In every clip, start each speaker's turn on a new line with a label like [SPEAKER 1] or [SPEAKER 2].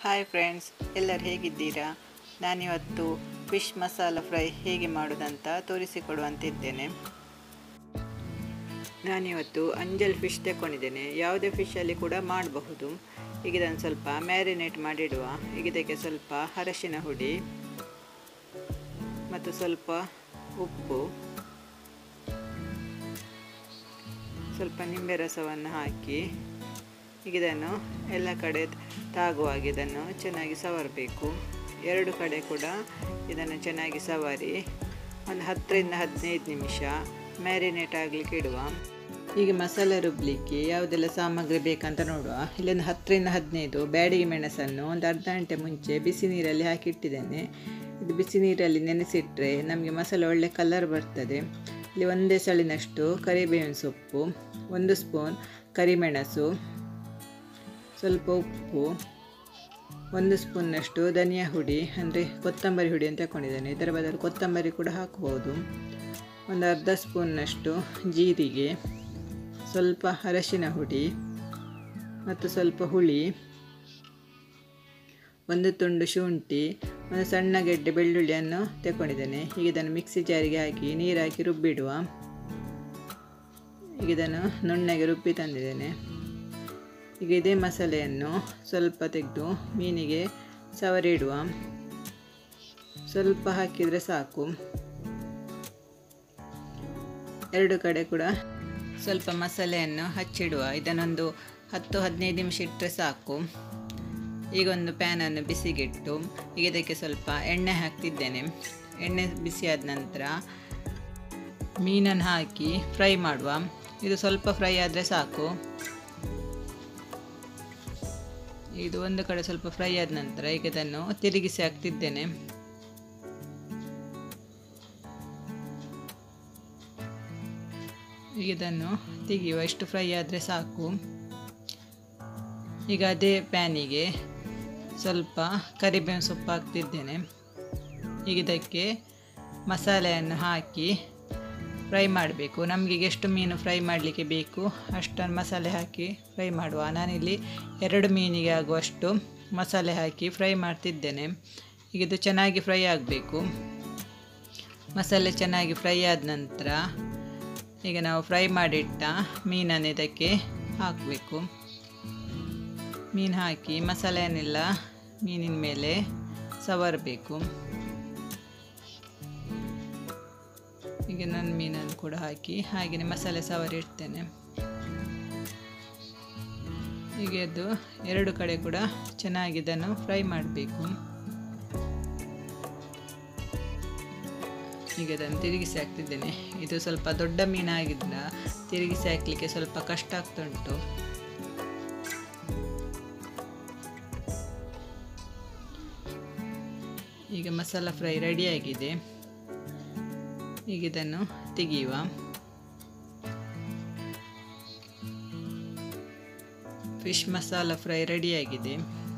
[SPEAKER 1] hi friends ಎಲ್ಲರೂ ಹೇಗಿದ್ದೀರಾ ನಾನಿವತ್ತು ಫಿಶ್ ಮಸಾಲ ಫ್ರೈ ಹೇಗೆ ಮಾಡೋದಂತ ತೋರಿಸಿಕೊಡುವಂತಿದ್ದೇನೆ ನಾನಿವತ್ತು ಅಂಜಲ್ ಫಿಶ್ ತಗೊಂಡಿದ್ದೇನೆ ಯಾವುದೇ ಫಿಶಲ್ಲಿ ಕೂಡ ಮಾಡಬಹುದು ಈಗ ಇದನ್ನು ಸ್ವಲ್ಪ ಮ್ಯಾರಿನೇಟ್ ಮಾಡಿಡುವ ಈಗ ಇದಕ್ಕೆ ಸ್ವಲ್ಪ ಅರಶಿನ ಹುಡಿ ಮತ್ತು ಸ್ವಲ್ಪ ಉಪ್ಪು ಸ್ವಲ್ಪ ನಿಂಬೆ ರಸವನ್ನು ಹಾಕಿ ಈಗ ಇದನ್ನು ಎಲ್ಲ ಕಡೆ ತಾಗುವಾಗ ಇದನ್ನು ಚೆನ್ನಾಗಿ ಸವರಬೇಕು ಎರಡು ಕಡೆ ಕೂಡ ಇದನ್ನು ಚೆನ್ನಾಗಿ ಸವರಿ ಒಂದು ಹತ್ತರಿಂದ ಹದಿನೈದು ನಿಮಿಷ ಮ್ಯಾರಿನೇಟ್ ಆಗಲಿಕ್ಕೆ ಇಡುವ ಈಗ ಮಸಾಲೆ ರುಬ್ಬಲಿಕ್ಕೆ ಯಾವುದೆಲ್ಲ ಸಾಮಗ್ರಿ ಬೇಕಂತ ನೋಡುವ ಇಲ್ಲೊಂದು ಹತ್ತರಿಂದ ಹದಿನೈದು ಬ್ಯಾಡಿಗೆ ಮೆಣಸನ್ನು ಒಂದು ಅರ್ಧ ಗಂಟೆ ಮುಂಚೆ ಬಿಸಿ ನೀರಲ್ಲಿ ಹಾಕಿಟ್ಟಿದ್ದೇನೆ ಇದು ಬಿಸಿ ನೀರಲ್ಲಿ ನೆನೆಸಿಟ್ರೆ ನಮಗೆ ಮಸಾಲೆ ಒಳ್ಳೆ ಕಲರ್ ಬರ್ತದೆ ಇಲ್ಲಿ ಒಂದೇ ಸಳಿನಷ್ಟು ಕರಿಬೇವಿನ ಸೊಪ್ಪು ಒಂದು ಸ್ಪೂನ್ ಕರಿಮೆಣಸು ಸ್ವಲ್ಪ ಉಪ್ಪು ಒಂದು ಸ್ಪೂನ್ನಷ್ಟು ಧನಿಯಾ ಹುಡಿ ಅಂದರೆ ಕೊತ್ತಂಬರಿ ಹುಡಿ ಅಂತ ತಗೊಂಡಿದ್ದೇನೆ ಇದರ ಬದಲು ಕೊತ್ತಂಬರಿ ಕೂಡ ಹಾಕ್ಬೋದು ಒಂದು ಅರ್ಧ ಸ್ಪೂನ್ನಷ್ಟು ಜೀರಿಗೆ ಸ್ವಲ್ಪ ಅರಶಿನ ಹುಡಿ ಮತ್ತು ಸ್ವಲ್ಪ ಹುಳಿ ಒಂದು ತುಂಡು ಶುಂಠಿ ಒಂದು ಸಣ್ಣ ಗೆಡ್ಡೆ ಬೆಳ್ಳುಳ್ಳಿಯನ್ನು ತಗೊಂಡಿದ್ದೇನೆ ಈಗ ಇದನ್ನು ಮಿಕ್ಸಿ ಜಾರಿಗೆ ಹಾಕಿ ನೀರು ಹಾಕಿ ರುಬ್ಬಿಡುವ ಈಗ ಇದನ್ನು ನುಣ್ಣಗೆ ರುಬ್ಬಿ ತಂದಿದ್ದೇನೆ ಈಗ ಇದೇ ಮಸಾಲೆಯನ್ನು ಸ್ವಲ್ಪ ತೆಗೆದು ಮೀನಿಗೆ ಸವರಿ ಇಡುವ ಸ್ವಲ್ಪ ಹಾಕಿದರೆ ಸಾಕು ಎರಡು ಕಡೆ ಕೂಡ ಸ್ವಲ್ಪ ಮಸಾಲೆಯನ್ನು ಹಚ್ಚಿಡುವ ಇದನ್ನೊಂದು ಹತ್ತು ಹದಿನೈದು ನಿಮಿಷ ಇಟ್ಟರೆ ಸಾಕು ಈಗ ಒಂದು ಪ್ಯಾನನ್ನು ಬಿಸಿಗಿಟ್ಟು ಈಗ ಇದಕ್ಕೆ ಸ್ವಲ್ಪ ಎಣ್ಣೆ ಹಾಕ್ತಿದ್ದೇನೆ ಎಣ್ಣೆ ಬಿಸಿಯಾದ ನಂತರ ಮೀನನ್ನು ಹಾಕಿ ಫ್ರೈ ಮಾಡುವ ಇದು ಸ್ವಲ್ಪ ಫ್ರೈ ಆದರೆ ಸಾಕು ಇದು ಒಂದು ಕಡೆ ಸ್ವಲ್ಪ ಫ್ರೈ ಆದ ನಂತರ ಈಗ ಇದನ್ನು ತಿರುಗಿಸಿ ಹಾಕ್ತಿದ್ದೇನೆ ಈಗ ಇದನ್ನು ತೆಗೆಯುವ ಇಷ್ಟು ಫ್ರೈ ಆದರೆ ಸಾಕು ಈಗ ಅದೇ ಪ್ಯಾನಿಗೆ ಸ್ವಲ್ಪ ಕರಿಬೇವಿನ ಸೊಪ್ಪು ಹಾಕ್ತಿದ್ದೇನೆ ಈಗ ಇದಕ್ಕೆ ಮಸಾಲೆಯನ್ನು ಹಾಕಿ ಫ್ರೈ ಮಾಡಬೇಕು ನಮಗೆ ಎಷ್ಟು ಮೀನು ಫ್ರೈ ಮಾಡಲಿಕ್ಕೆ ಬೇಕು ಅಷ್ಟನ್ನು ಮಸಾಲೆ ಹಾಕಿ ಫ್ರೈ ಮಾಡುವ ನಾನಿಲ್ಲಿ ಎರಡು ಮೀನಿಗೆ ಆಗುವಷ್ಟು ಮಸಾಲೆ ಹಾಕಿ ಫ್ರೈ ಮಾಡ್ತಿದ್ದೇನೆ ಈಗ ಇದು ಚೆನ್ನಾಗಿ ಫ್ರೈ ಆಗಬೇಕು ಮಸಾಲೆ ಚೆನ್ನಾಗಿ ಫ್ರೈ ಆದ ನಂತರ ಈಗ ನಾವು ಫ್ರೈ ಮಾಡಿಟ್ಟ ಮೀನನ್ನು ಇದಕ್ಕೆ ಹಾಕಬೇಕು ಮೀನು ಹಾಕಿ ಮಸಾಲೆಯನ್ನೆಲ್ಲ ಮೀನಿನ ಮೇಲೆ ಸವರಬೇಕು ಈಗ ನಾನು ಮೀನನ್ನು ಕೂಡ ಹಾಕಿ ಹಾಗೆಯೇ ಮಸಾಲೆ ಸವರಿ ಇಡ್ತೇನೆ ಈಗ ಅದು ಎರಡು ಕಡೆ ಕೂಡ ಚೆನ್ನಾಗಿ ಇದನ್ನು ಫ್ರೈ ಮಾಡಬೇಕು ಈಗ ಅದನ್ನು ತಿರುಗಿಸಿ ಹಾಕ್ತಿದ್ದೇನೆ ಇದು ಸ್ವಲ್ಪ ದೊಡ್ಡ ಮೀನಾಗಿದ್ದ ತಿರುಗಿಸಿ ಹಾಕಲಿಕ್ಕೆ ಸ್ವಲ್ಪ ಕಷ್ಟ ಆಗ್ತುಂಟು ಈಗ ಮಸಾಲ ಫ್ರೈ ರೆಡಿಯಾಗಿದೆ ಈಗ ಇದನ್ನು ತೆಗೆಯುವ ಫಿಶ್ ಮಸಾಲ ಫ್ರೈ ರೆಡಿಯಾಗಿದೆ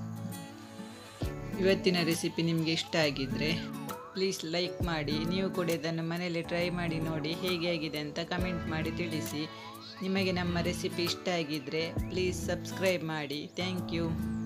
[SPEAKER 1] ಇವತ್ತಿನ ರೆಸಿಪಿ ನಿಮಗೆ ಇಷ್ಟ ಆಗಿದ್ದರೆ ಪ್ಲೀಸ್ ಲೈಕ್ ಮಾಡಿ ನೀವು ಕೂಡ ಇದನ್ನು ಮನೆಯಲ್ಲಿ ಟ್ರೈ ಮಾಡಿ ನೋಡಿ ಹೇಗೆ ಆಗಿದೆ ಅಂತ ಕಮೆಂಟ್ ಮಾಡಿ ತಿಳಿಸಿ ನಿಮಗೆ ನಮ್ಮ ರೆಸಿಪಿ ಇಷ್ಟ ಆಗಿದ್ದರೆ ಪ್ಲೀಸ್ ಸಬ್ಸ್ಕ್ರೈಬ್ ಮಾಡಿ ಥ್ಯಾಂಕ್ ಯು